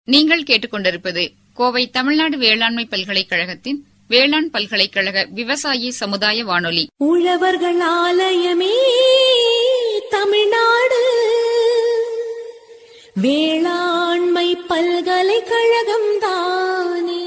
நீங்கள் கேட்டுக்கொண்டிருப்பது கோவை தமிழ்நாடு வேளாண்மை பல்கலைக்கழகத்தின் வேளாண் பல்கலைக்கழக விவசாயி சமுதாய வானொலி உழவர்கள் ஆலயமே தமிழ்நாடு வேளாண்மை பல்கலைக்கழகம் தானே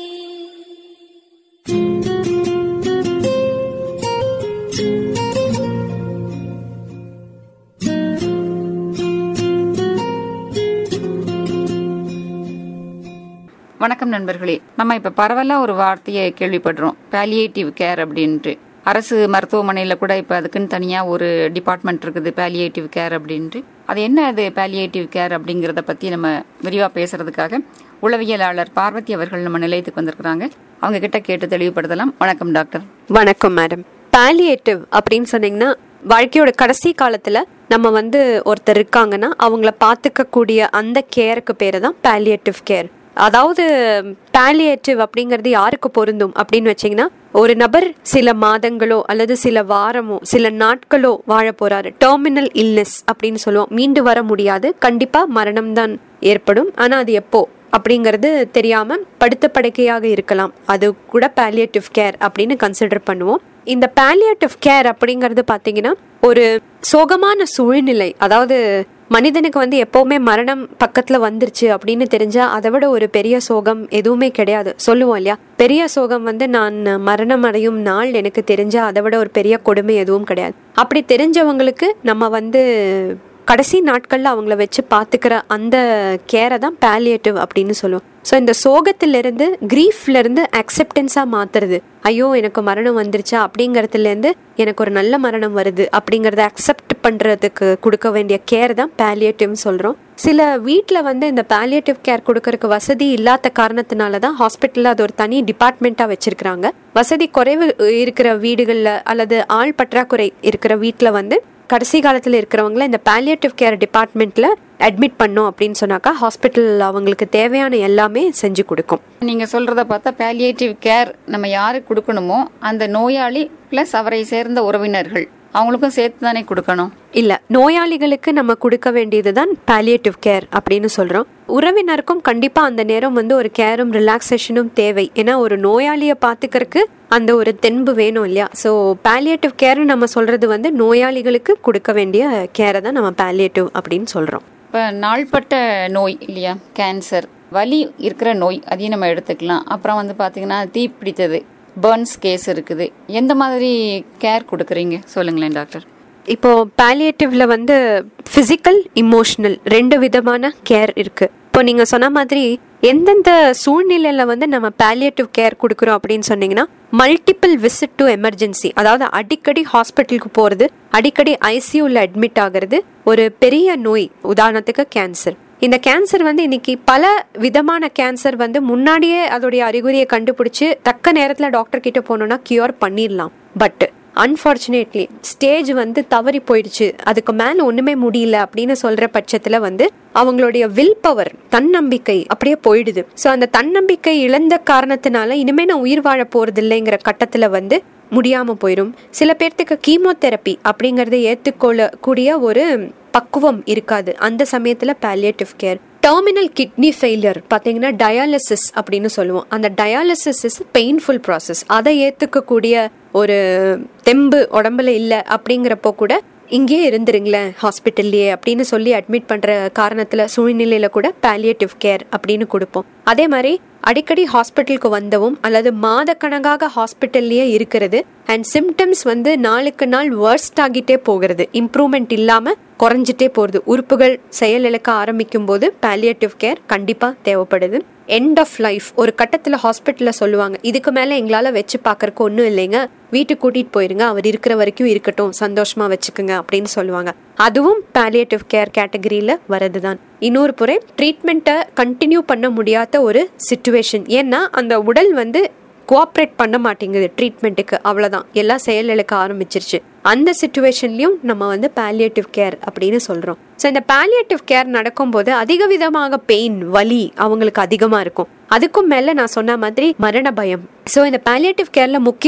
வணக்கம் நண்பர்களே நம்ம இப்ப பரவலா ஒரு வார்த்தையை கேள்விப்படுறோம் பாலியேட்டிவ் கேர் அப்படின்ட்டு அரசு மருத்துவமனையில கூட இப்ப அதுக்குன்னு தனியா ஒரு டிபார்ட்மெண்ட் இருக்குது பாலியேட்டிவ் கேர் அப்படின்ட்டு அது என்ன அது பாலியேட்டிவ் கேர் அப்படிங்கறத பத்தி நம்ம விரிவா பேசுறதுக்காக உளவியலாளர் பார்வதி அவர்கள் நம்ம நிலையத்துக்கு வந்திருக்கிறாங்க அவங்க கிட்ட கேட்டு தெளிவுபடுத்தலாம் வணக்கம் டாக்டர் வணக்கம் மேடம் பாலியேட்டிவ் அப்படின்னு சொன்னீங்கன்னா வாழ்க்கையோட கடைசி காலத்துல நம்ம வந்து ஒருத்தர் இருக்காங்கன்னா அவங்கள பார்த்துக்க கூடிய அந்த கேருக்கு பேரு தான் பாலியேட்டிவ் கேர் அதாவது பாலியேட்டிவ் அப்படிங்கிறது யாருக்கு பொருந்தும் அப்படின்னு வச்சீங்கன்னா ஒரு நபர் சில மாதங்களோ அல்லது சில வாரமோ சில நாட்களோ வாழ போறாரு டெர்மினல் இல்னஸ் அப்படின்னு சொல்லுவோம் மீண்டு வர முடியாது கண்டிப்பா மரணம் தான் ஏற்படும் ஆனா அது எப்போ அப்படிங்கிறது தெரியாம படுத்த படுக்கையாக இருக்கலாம் அது கூட பாலியேட்டிவ் கேர் அப்படின்னு கன்சிடர் பண்ணுவோம் இந்த பாலியேட்டிவ் கேர் அப்படிங்கிறது பாத்தீங்கன்னா ஒரு சோகமான சூழ்நிலை அதாவது மனிதனுக்கு வந்து எப்பவுமே மரணம் பக்கத்துல வந்துருச்சு அப்படின்னு தெரிஞ்சா அதை விட ஒரு பெரிய சோகம் எதுவுமே கிடையாது சொல்லுவோம் இல்லையா பெரிய சோகம் வந்து நான் மரணம் அடையும் நாள் எனக்கு தெரிஞ்சா அதை விட ஒரு பெரிய கொடுமை எதுவும் கிடையாது அப்படி தெரிஞ்சவங்களுக்கு நம்ம வந்து கடைசி நாட்கள்ல அவங்கள வச்சு பாத்துக்கிற அந்த கேரை தான் பாலியேட்டிவ் அப்படின்னு சொல்லுவோம் ஸோ இந்த சோகத்திலிருந்து கிரீஃப்ல இருந்து அக்செப்டன்ஸா மாத்துறது ஐயோ எனக்கு மரணம் வந்துருச்சா அப்படிங்கறதுல இருந்து எனக்கு ஒரு நல்ல மரணம் வருது அப்படிங்கறத அக்செப்ட் பண்றதுக்கு கொடுக்க வேண்டிய கேர் தான் பாலியேட்டிவ்னு சொல்றோம் சில வீட்டில் வந்து இந்த பாலியேட்டிவ் கேர் கொடுக்கறதுக்கு வசதி இல்லாத காரணத்தினால தான் ஹாஸ்பிட்டலில் அது ஒரு தனி டிபார்ட்மெண்ட்டாக வச்சிருக்கிறாங்க வசதி குறைவு இருக்கிற வீடுகளில் அல்லது ஆள் பற்றாக்குறை இருக்கிற வீட்டில் வந்து கடைசி காலத்தில் இருக்கிறவங்கள இந்த பாலியேட்டிவ் கேர் டிபார்ட்மெண்ட்ல அட்மிட் பண்ணோம் அப்படின்னு சொன்னாக்கா ஹாஸ்பிட்டல் அவங்களுக்கு தேவையான எல்லாமே செஞ்சு கொடுக்கும் நீங்க சொல்றத பார்த்தா பாலியேட்டிவ் கேர் நம்ம யாருக்கு கொடுக்கணுமோ அந்த நோயாளி பிளஸ் அவரை சேர்ந்த உறவினர்கள் அவங்களுக்கும் சேர்த்து தானே கொடுக்கணும் இல்ல நோயாளிகளுக்கு நம்ம கொடுக்க வேண்டியதுதான் பாலியேட்டிவ் கேர் அப்படின்னு சொல்றோம் உறவினருக்கும் கண்டிப்பா அந்த நேரம் வந்து ஒரு கேரும் ரிலாக்ஸேஷனும் தேவை ஏன்னா ஒரு நோயாளியை பாத்துக்கிறதுக்கு அந்த ஒரு தென்பு வேணும் இல்லையா ஸோ பாலியேட்டிவ் கேர் நம்ம சொல்றது வந்து நோயாளிகளுக்கு கொடுக்க வேண்டிய கேரை தான் நம்ம பாலியேட்டிவ் அப்படின்னு சொல்றோம் இப்போ நாள்பட்ட நோய் இல்லையா கேன்சர் வலி இருக்கிற நோய் அதையும் நம்ம எடுத்துக்கலாம் அப்புறம் வந்து பார்த்தீங்கன்னா தீ பிடித்தது பேர்ன்ஸ் கேஸ் இருக்குது எந்த மாதிரி கேர் கொடுக்குறீங்க சொல்லுங்களேன் டாக்டர் இப்போ பாலியேட்டிவ்ல வந்து பிசிக்கல் இமோஷனல் ரெண்டு விதமான கேர் இருக்கு இப்போ நீங்க சொன்ன மாதிரி எந்தெந்த சூழ்நிலையில வந்து நம்ம பாலியேட்டிவ் கேர் கொடுக்குறோம் அப்படின்னு சொன்னீங்கன்னா மல்டிபிள் விசிட் டு எமர்ஜென்சி அதாவது அடிக்கடி ஹாஸ்பிட்டலுக்கு போறது அடிக்கடி ஐசியூல அட்மிட் ஆகிறது ஒரு பெரிய நோய் உதாரணத்துக்கு கேன்சர் இந்த கேன்சர் வந்து இன்னைக்கு பல விதமான கேன்சர் வந்து முன்னாடியே அதோடைய அறிகுறியை கண்டுபிடிச்சு தக்க நேரத்துல டாக்டர் கிட்ட போனோம்னா கியூர் பண்ணிடலாம் பட் அன்பார்ச்சுனேட்லி ஸ்டேஜ் வந்து தவறி போயிடுச்சு அதுக்கு மேல ஒண்ணுமே முடியல அப்படின்னு சொல்ற பட்சத்துல வந்து அவங்களுடைய வில் பவர் தன்னம்பிக்கை அப்படியே போயிடுது ஸோ அந்த தன்னம்பிக்கை இழந்த காரணத்தினால இனிமே நான் உயிர் வாழ போறது இல்லைங்கிற கட்டத்துல வந்து முடியாம போயிடும் சில பேர்த்துக்கு கீமோதெரப்பி அப்படிங்கறத ஏத்துக்கொள்ள கூடிய ஒரு பக்குவம் இருக்காது அந்த சமயத்துல palliative care terminal kidney failure பார்த்தீங்கன்னா டயாலிசிஸ் அப்படின்னு சொல்லுவோம் அந்த டயாலிசிஸ் இஸ் பெயின்ஃபுல் ப்ராசஸ் அதை ஏற்றுக்கக்கூடிய ஒரு தெம்பு உடம்புல இல்லை அப்படிங்கிறப்போ கூட இங்கேயே இருந்துருங்களேன் ஹாஸ்பிட்டல்லையே அப்படின்னு சொல்லி அட்மிட் பண்ற காரணத்துல சூழ்நிலையில கூட பாலியேட்டிவ் கேர் அப்படின்னு கொடுப்போம் அதே மாதிரி அடிக்கடி ஹாஸ்பிட்டலுக்கு வந்தவும் அல்லது மாதக்கணக்காக ஹாஸ்பிட்டல்லையே இருக்கிறது அண்ட் சிம்டம்ஸ் வந்து நாளுக்கு நாள் வேர்ஸ்ட் ஆகிட்டே போகிறது இம்ப்ரூவ்மெண்ட் இல்லாம குறைஞ்சிட்டே போறது உறுப்புகள் செயலிழக்க ஆரம்பிக்கும் போது பாலியேட்டிவ் கேர் கண்டிப்பா தேவைப்படுது எண்ட் ஆஃப் லைஃப் ஒரு கட்டத்துல ஹாஸ்பிட்டல்ல சொல்லுவாங்க இதுக்கு மேல எங்களால வச்சு பாக்கறதுக்கு ஒன்றும் இல்லைங்க வீட்டுக்கு கூட்டிட்டு போயிருங்க அவர் இருக்கிற வரைக்கும் இருக்கட்டும் சந்தோஷமா வச்சுக்குங்க அப்படின்னு சொல்லுவாங்க அதுவும் பாலியேட்டிவ் கேர் கேட்டகரியில வரதுதான் இன்னொரு புறை ட்ரீட்மெண்ட்டை கண்டினியூ பண்ண முடியாத ஒரு சுச்சுவேஷன் ஏன்னா அந்த உடல் வந்து கோஆப்ரேட் பண்ண மாட்டேங்குது ட்ரீட்மெண்ட்டுக்கு அவ்வளோதான் எல்லாம் செயலிழக்க ஆரம்பிச்சிருச்சு அந்த சுச்சுவேஷன்லயும் நம்ம வந்து பாலியேட்டிவ் கேர் அப்படின்னு சொல்றோம் ஸோ இந்த பாலியேட்டிவ் கேர் நடக்கும்போது அதிக விதமாக பெயின் வலி அவங்களுக்கு அதிகமா இருக்கும் அதுக்கும் மேல நான் சொன்ன மாதிரி மரண பயம் ஸோ இந்த பாலியேட்டிவ் கேர்ல முக்கியமா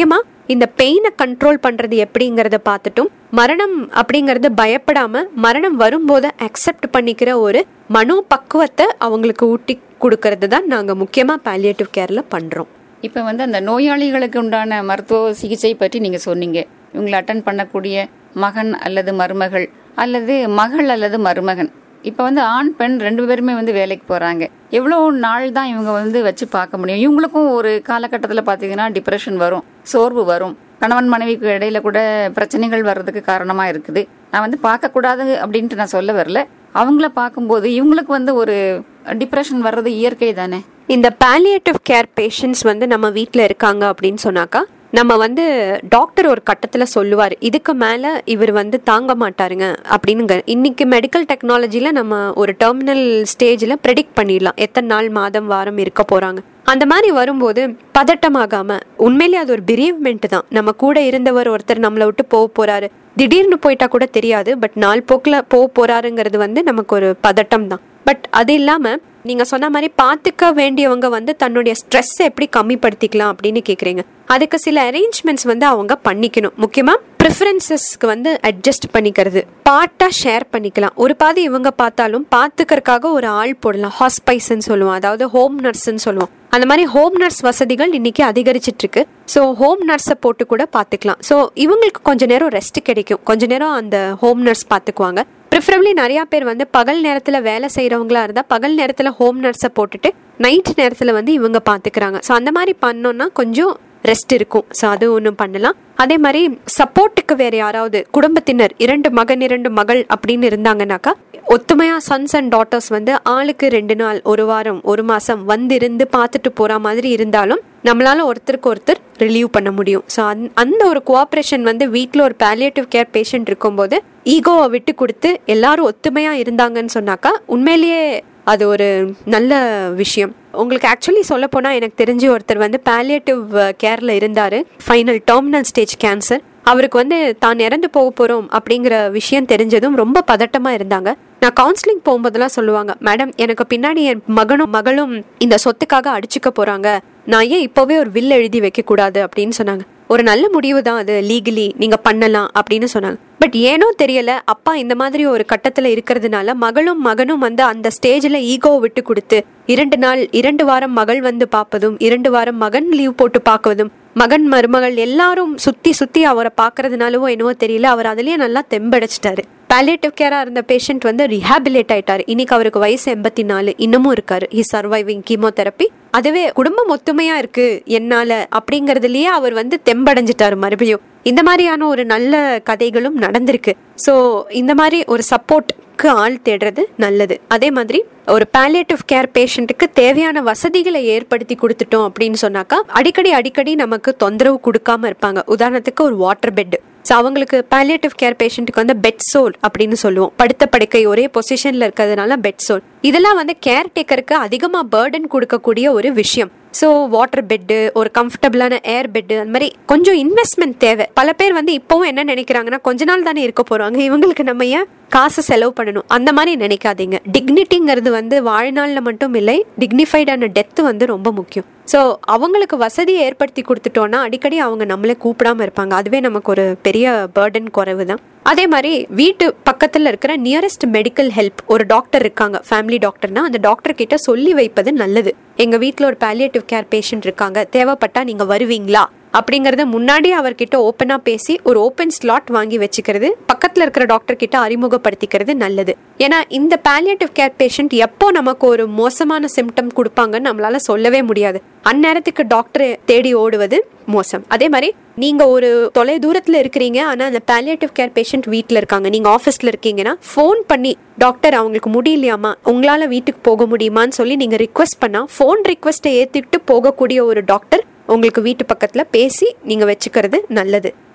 இந்த பெயினை கண்ட்ரோல் பண்றது எப்படிங்கறத பார்த்துட்டும் மரணம் அப்படிங்கறது பயப்படாம மரணம் வரும்போது அக்செப்ட் பண்ணிக்கிற ஒரு மனோ பக்குவத்தை அவங்களுக்கு ஊட்டி கொடுக்கறது தான் நாங்க முக்கியமா பாலியேட்டிவ் கேர்ல பண்றோம் இப்போ வந்து அந்த நோயாளிகளுக்கு உண்டான மருத்துவ சிகிச்சை பற்றி நீங்கள் சொன்னீங்க இவங்களை அட்டன் பண்ணக்கூடிய மகன் அல்லது மருமகள் அல்லது மகள் அல்லது மருமகன் இப்போ வந்து ஆண் பெண் ரெண்டு பேருமே வந்து வேலைக்கு போகிறாங்க எவ்வளோ நாள் தான் இவங்க வந்து வச்சு பார்க்க முடியும் இவங்களுக்கும் ஒரு காலகட்டத்தில் பார்த்தீங்கன்னா டிப்ரெஷன் வரும் சோர்வு வரும் கணவன் மனைவிக்கு இடையில கூட பிரச்சனைகள் வர்றதுக்கு காரணமாக இருக்குது நான் வந்து பார்க்கக்கூடாது அப்படின்ட்டு நான் சொல்ல வரல அவங்கள பார்க்கும்போது இவங்களுக்கு வந்து ஒரு டிப்ரெஷன் வர்றது இயற்கை தானே இந்த பாலியேட்டிவ் கேர் பேஷண்ட்ஸ் வந்து நம்ம வீட்டில் இருக்காங்க அப்படின்னு சொன்னாக்கா நம்ம வந்து டாக்டர் ஒரு கட்டத்தில் சொல்லுவார் இதுக்கு மேலே இவர் வந்து தாங்க மாட்டாருங்க அப்படின்னுங்க இன்னைக்கு மெடிக்கல் டெக்னாலஜியில் நம்ம ஒரு டெர்மினல் ஸ்டேஜில் ப்ரெடிக்ட் பண்ணிடலாம் எத்தனை நாள் மாதம் வாரம் இருக்க போகிறாங்க அந்த மாதிரி வரும்போது பதட்டமாகாம உண்மையிலேயே அது ஒரு பிரியவ்மெண்ட் தான் நம்ம கூட இருந்தவர் ஒருத்தர் நம்மளை விட்டு போக போறாரு திடீர்னு போயிட்டா கூட தெரியாது பட் நாள் போக்கில் போக போறாருங்கிறது வந்து நமக்கு ஒரு பதட்டம் தான் பட் அது இல்லாம நீங்க சொன்ன மாதிரி பார்த்துக்க வேண்டியவங்க வந்து தன்னுடைய ஸ்ட்ரெஸ் எப்படி கம்மிப்படுத்திக்கலாம் அப்படின்னு கேக்குறீங்க அதுக்கு சில அரேஞ்ச்மெண்ட்ஸ் வந்து அவங்க பண்ணிக்கணும் முக்கியமா ப்ரிஃபரன்சஸ்க்கு வந்து அட்ஜஸ்ட் பண்ணிக்கிறது பார்ட்டா ஷேர் பண்ணிக்கலாம் ஒரு பாதி இவங்க பார்த்தாலும் பார்த்துக்கறதுக்காக ஒரு ஆள் போடலாம் ஹாஸ்பைஸ்ன்னு சொல்லுவோம் அதாவது ஹோம் நர்ஸ்ன்னு சொல்லுவோம் அந்த மாதிரி ஹோம் நர்ஸ் வசதிகள் இன்னைக்கு அதிகரிச்சிட்டு இருக்கு ஸோ ஹோம் நர்ஸை போட்டு கூட பார்த்துக்கலாம் ஸோ இவங்களுக்கு கொஞ்ச நேரம் ரெஸ்ட் கிடைக்கும் கொஞ்ச நேரம் அந்த ஹோம் நர்ஸ் பார்த்துக்குவாங்க ப்ரிஃபரபிளி நிறைய பேர் வந்து பகல் நேரத்தில் வேலை செய்கிறவங்களா இருந்தால் பகல் நேரத்தில் ஹோம் நர்ஸை போட்டுட்டு நைட் நேரத்தில் வந்து இவங்க பார்த்துக்கிறாங்க ஸோ அந்த மாதிரி பண்ணோம்னா கொஞ்சம் ரெஸ்ட் இருக்கும் ஸோ அது ஒன்றும் பண்ணலாம் அதே மாதிரி சப்போர்ட்டுக்கு வேற யாராவது குடும்பத்தினர் இரண்டு மகன் இரண்டு மகள் அப்படின்னு இருந்தாங்கன்னாக்கா ஒத்துமையா சன்ஸ் அண்ட் டாட்டர்ஸ் வந்து ஆளுக்கு ரெண்டு நாள் ஒரு வாரம் ஒரு மாசம் வந்து இருந்து பார்த்துட்டு போற மாதிரி இருந்தாலும் நம்மளால ஒருத்தருக்கு ஒருத்தர் ரிலீவ் பண்ண முடியும் ஸோ அந்த ஒரு கோஆப்ரேஷன் வந்து வீட்டில் ஒரு பேலியேட்டிவ் கேர் பேஷண்ட் இருக்கும்போது ஈகோவை விட்டு கொடுத்து எல்லாரும் ஒத்துமையா இருந்தாங்கன்னு சொன்னாக்கா உண்மையிலேயே அது ஒரு நல்ல விஷயம் உங்களுக்கு ஆக்சுவலி சொல்ல போனா எனக்கு தெரிஞ்ச ஒருத்தர் வந்து பேலியேட்டிவ் கேர்ல இருந்தாரு ஃபைனல் டெர்மினல் ஸ்டேஜ் கேன்சர் அவருக்கு வந்து தான் இறந்து போக போறோம் அப்படிங்கிற விஷயம் தெரிஞ்சதும் ரொம்ப பதட்டமா இருந்தாங்க நான் கவுன்சிலிங் போகும்போதெல்லாம் சொல்லுவாங்க மேடம் எனக்கு பின்னாடி என் மகனும் மகளும் இந்த சொத்துக்காக அடிச்சுக்க போறாங்க நான் ஏன் இப்போவே ஒரு வில் எழுதி வைக்க கூடாது அப்படின்னு சொன்னாங்க ஒரு நல்ல முடிவு தான் அது லீகலி நீங்க பண்ணலாம் அப்படின்னு சொன்னாங்க பட் ஏனோ தெரியல அப்பா இந்த மாதிரி ஒரு கட்டத்துல இருக்கிறதுனால மகளும் மகனும் வந்து அந்த ஸ்டேஜ்ல ஈகோ விட்டு கொடுத்து இரண்டு நாள் இரண்டு வாரம் மகள் வந்து பார்ப்பதும் இரண்டு வாரம் மகன் லீவ் போட்டு பார்க்குவதும் மகன் மருமகள் எல்லாரும் சுத்தி சுத்தி அவரை பாக்குறதுனாலவோ என்னவோ தெரியல அவர் அதுலயே நல்லா தெம்படைச்சிட்டாரு பாலியேட்டிவ் கேரா இருந்த பேஷண்ட் வந்து ரிஹாபிலேட் ஆயிட்டாரு இன்னைக்கு அவருக்கு வயசு எண்பத்தி நாலு இன்னமும் இருக்காரு ஹி சர்வைவிங் கீமோதெரப்பி அதுவே குடும்பம் ஒத்துமையா இருக்கு என்னால அப்படிங்கறதுலயே அவர் வந்து தெம்படைஞ்சிட்டாரு மறுபடியும் இந்த மாதிரியான ஒரு நல்ல கதைகளும் நடந்திருக்கு ஸோ இந்த மாதிரி ஒரு சப்போர்ட்க்கு ஆள் தேடுறது நல்லது அதே மாதிரி ஒரு பாலியேட்டிவ் கேர் பேஷண்ட்டுக்கு தேவையான வசதிகளை ஏற்படுத்தி கொடுத்துட்டோம் அப்படின்னு சொன்னாக்கா அடிக்கடி அடிக்கடி நமக்கு தொந்தரவு கொடுக்காம இருப்பாங்க உதாரணத்துக்கு ஒரு வாட்டர் பெட் ஸோ அவங்களுக்கு பாலியேட்டிவ் கேர் பேஷண்ட்டுக்கு வந்து பெட் சோல் அப்படின்னு சொல்லுவோம் படுத்த படுக்கை ஒரே பொசிஷன்ல இருக்கிறதுனால பெட் சோல் இதெல்லாம் வந்து கேர் டேக்கருக்கு அதிகமாக பேர்டன் கொடுக்கக்கூடிய ஒரு விஷயம் ஸோ வாட்டர் பெட்டு ஒரு கம்ஃபர்டபுளான ஏர் பெட்டு அந்த மாதிரி கொஞ்சம் இன்வெஸ்ட்மெண்ட் தேவை பல பேர் வந்து இப்போவும் என்ன நினைக்கிறாங்கன்னா கொஞ்ச நாள் தானே இருக்க போறாங்க இவங்களுக்கு நம்ம ஏன் காசு செலவு பண்ணணும் அந்த மாதிரி நினைக்காதீங்க டிக்னிட்டிங்கிறது வந்து வாழ்நாளில் மட்டும் இல்லை டிக்னிஃபைடான டெத்து வந்து ரொம்ப முக்கியம் ஸோ அவங்களுக்கு வசதியை ஏற்படுத்தி கொடுத்துட்டோம்னா அடிக்கடி அவங்க நம்மளே கூப்பிடாம இருப்பாங்க அதுவே நமக்கு ஒரு பெரிய பேர்டன் குறைவு தான் அதே மாதிரி வீட்டு பக்கத்தில் இருக்கிற நியரஸ்ட் மெடிக்கல் ஹெல்ப் ஒரு டாக்டர் இருக்காங்க ஃபேமிலி டாக்டர்னா அந்த டாக்டர் கிட்ட சொல்லி வைப்பது நல்லது எங்க வீட்டில் ஒரு பாலியேட்டிவ் கேர் பேஷண்ட் இருக்காங்க தேவைப்பட்டா நீங்க வருவீங்களா அப்படிங்கறத முன்னாடி அவர்கிட்ட ஓப்பனா பேசி ஒரு ஓப்பன் ஸ்லாட் வாங்கி வச்சுக்கிறது பக்கத்துல இருக்கிற டாக்டர் கிட்ட அறிமுகப்படுத்திக்கிறது நல்லது ஏன்னா இந்த பாலியேட்டிவ் கேர் பேஷண்ட் எப்போ நமக்கு ஒரு மோசமான சிம்டம் கொடுப்பாங்கன்னு நம்மளால சொல்லவே முடியாது அந்நேரத்துக்கு டாக்டரை தேடி ஓடுவது மோசம் அதே மாதிரி நீங்க ஒரு தொலை தூரத்துல இருக்கிறீங்க ஆனா அந்த பாலியேட்டிவ் கேர் பேஷண்ட் வீட்ல இருக்காங்க நீங்க ஆஃபீஸ்ல இருக்கீங்கன்னா ஃபோன் பண்ணி டாக்டர் அவங்களுக்கு முடியலையாமா உங்களால வீட்டுக்கு போக முடியுமான்னு சொல்லி நீங்க ரிக்வெஸ்ட் பண்ணா ஃபோன் ரிக்வெஸ்ட்டை ஏத்திட்டு போகக்கூடிய ஒரு டாக்டர் உங்களுக்கு வீட்டு பக்கத்துல பேசி நீங்க வச்சுக்கிறது நல்லது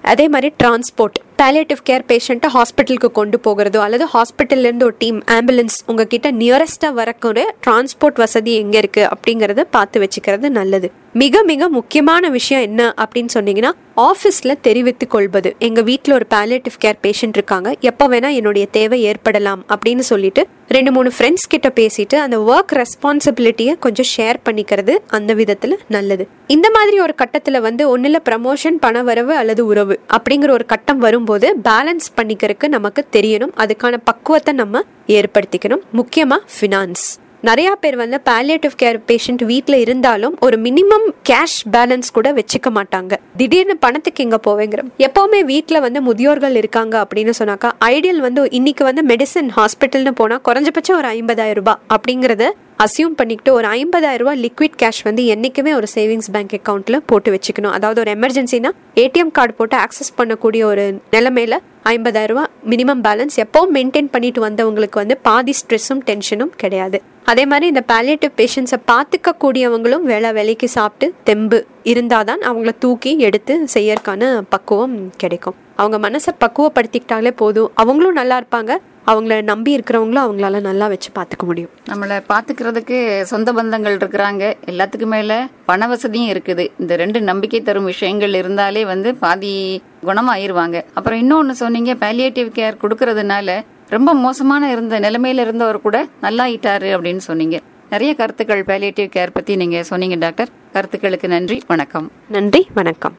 அதே மாதிரி டிரான்ஸ்போர்ட் பேலியேட்டிவ் கேர் பேஷண்ட்டை ஹாஸ்பிட்டலுக்கு கொண்டு போகிறதோ அல்லது ஹாஸ்பிட்டல்லேருந்து ஒரு டீம் ஆம்புலன்ஸ் உங்ககிட்ட நியரஸ்ட்டாக வரக்கூடிய டிரான்ஸ்போர்ட் வசதி எங்கே இருக்குது அப்படிங்கிறத பார்த்து வச்சுக்கிறது நல்லது மிக மிக முக்கியமான விஷயம் என்ன அப்படின்னு சொன்னீங்கன்னா ஆஃபீஸில் தெரிவித்துக் கொள்வது எங்கள் வீட்டில் ஒரு பேலியேட்டிவ் கேர் பேஷண்ட் இருக்காங்க எப்போ வேணால் என்னுடைய தேவை ஏற்படலாம் அப்படின்னு சொல்லிட்டு ரெண்டு மூணு ஃப்ரெண்ட்ஸ் கிட்ட பேசிட்டு அந்த ஒர்க் ரெஸ்பான்சிபிலிட்டியை கொஞ்சம் ஷேர் பண்ணிக்கிறது அந்த விதத்தில் நல்லது இந்த மாதிரி ஒரு கட்டத்தில் வந்து ஒன்றில் ப்ரமோஷன் பண வரவு அல்லது உறவு அப்படிங்கிற ஒரு கட்டம் வரும்போது பேலன்ஸ் பண்ணிக்கிறதுக்கு நமக்கு தெரியணும் அதுக்கான பக்குவத்தை நம்ம ஏற்படுத்திக்கணும் முக்கியமாக ஃபினான்ஸ் நிறைய பேர் வந்து பேலியேட்டிவ் கேர் பேஷண்ட் வீட்டில் இருந்தாலும் ஒரு மினிமம் கேஷ் பேலன்ஸ் கூட வச்சுக்க மாட்டாங்க திடீர்னு பணத்துக்கு எங்க போவேங்கிற எப்பவுமே வீட்டில் வந்து முதியோர்கள் இருக்காங்க அப்படின்னு சொன்னாக்கா ஐடியல் வந்து இன்னைக்கு வந்து மெடிசன் ஹாஸ்பிட்டல்னு போனால் குறைஞ்சபட்சம் ஒரு ஐம்பதாயிரம் ரூபாய் அப்படிங்கிறத அசியூம் பண்ணிக்கிட்டு ஒரு ஐம்பதாயிரம் ரூபாய் லிக்விட் கேஷ் வந்து என்றைக்குமே ஒரு சேவிங்ஸ் பேங்க் அக்கௌண்ட்ல போட்டு வச்சுக்கணும் அதாவது ஒரு எமர்ஜென்சினா ஏடிஎம் கார்டு போட்டு ஆக்சஸ் பண்ணக்கூடிய ஒரு நிலைமையில ஐம்பதாயிரம் ரூபாய் மினிமம் பேலன்ஸ் எப்பவும் மெயின்டைன் பண்ணிட்டு வந்தவங்களுக்கு வந்து பாதி ஸ்ட்ரெஸ்ஸும் டென்ஷனும் கிடையாது அதே மாதிரி இந்த பேலியேட்டிவ் பேஷண்ட்ஸை பார்த்துக்க கூடியவங்களும் வேலை வேலைக்கு சாப்பிட்டு தெம்பு இருந்தாதான் அவங்கள தூக்கி எடுத்து செய்யறதுக்கான பக்குவம் கிடைக்கும் அவங்க மனசை பக்குவப்படுத்திக்கிட்டாலே போதும் அவங்களும் நல்லா இருப்பாங்க அவங்கள நம்பி இருக்கிறவங்களும் அவங்களால நல்லா வச்சு பார்த்துக்க முடியும் நம்மளை பாத்துக்கிறதுக்கு சொந்த பந்தங்கள் இருக்கிறாங்க எல்லாத்துக்கு மேல பண வசதியும் இருக்குது இந்த ரெண்டு நம்பிக்கை தரும் விஷயங்கள் இருந்தாலே வந்து பாதி குணமாயிருவாங்க அப்புறம் இன்னொன்னு சொன்னீங்க பேலியேட்டிவ் கேர் கொடுக்கறதுனால ரொம்ப மோசமான இருந்த நிலைமையில இருந்தவர் கூட நல்லாயிட்டாரு அப்படின்னு சொன்னீங்க நிறைய கருத்துக்கள் பேலியேட்டிவ் கேர் பத்தி நீங்க சொன்னீங்க டாக்டர் கருத்துக்களுக்கு நன்றி வணக்கம் நன்றி வணக்கம்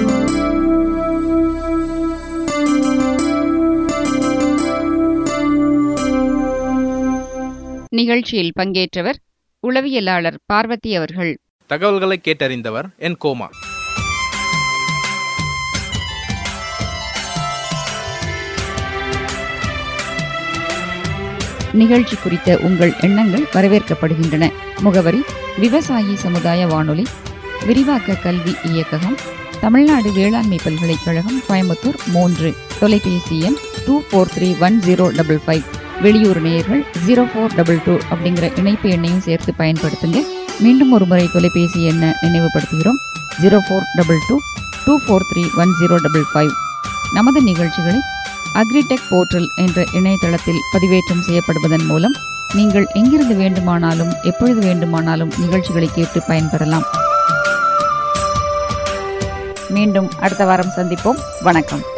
நிகழ்ச்சியில் பங்கேற்றவர் உளவியலாளர் பார்வதி அவர்கள் தகவல்களை கேட்டறிந்தவர் என் கோமா நிகழ்ச்சி குறித்த உங்கள் எண்ணங்கள் வரவேற்கப்படுகின்றன முகவரி விவசாயி சமுதாய வானொலி விரிவாக்க கல்வி இயக்ககம் தமிழ்நாடு வேளாண்மை பல்கலைக்கழகம் கோயம்புத்தூர் மூன்று தொலைபேசி எண் two four three one zero double five வெளியூர் நேயர்கள் ஜீரோ ஃபோர் டபுள் டூ அப்படிங்கிற இணைப்பு எண்ணையும் சேர்த்து பயன்படுத்துங்க மீண்டும் ஒரு முறை தொலைபேசி எண்ணை நினைவுபடுத்துகிறோம் zero four double two two four three one zero double five நமது நிகழ்ச்சிகளை அக்ரிடெக் போர்ட்டல் என்ற இணையதளத்தில் பதிவேற்றம் செய்யப்படுவதன் மூலம் நீங்கள் எங்கிருந்து வேண்டுமானாலும் எப்பொழுது வேண்டுமானாலும் நிகழ்ச்சிகளை கேட்டு பயன்பெறலாம் மீண்டும் அடுத்த வாரம் சந்திப்போம் வணக்கம்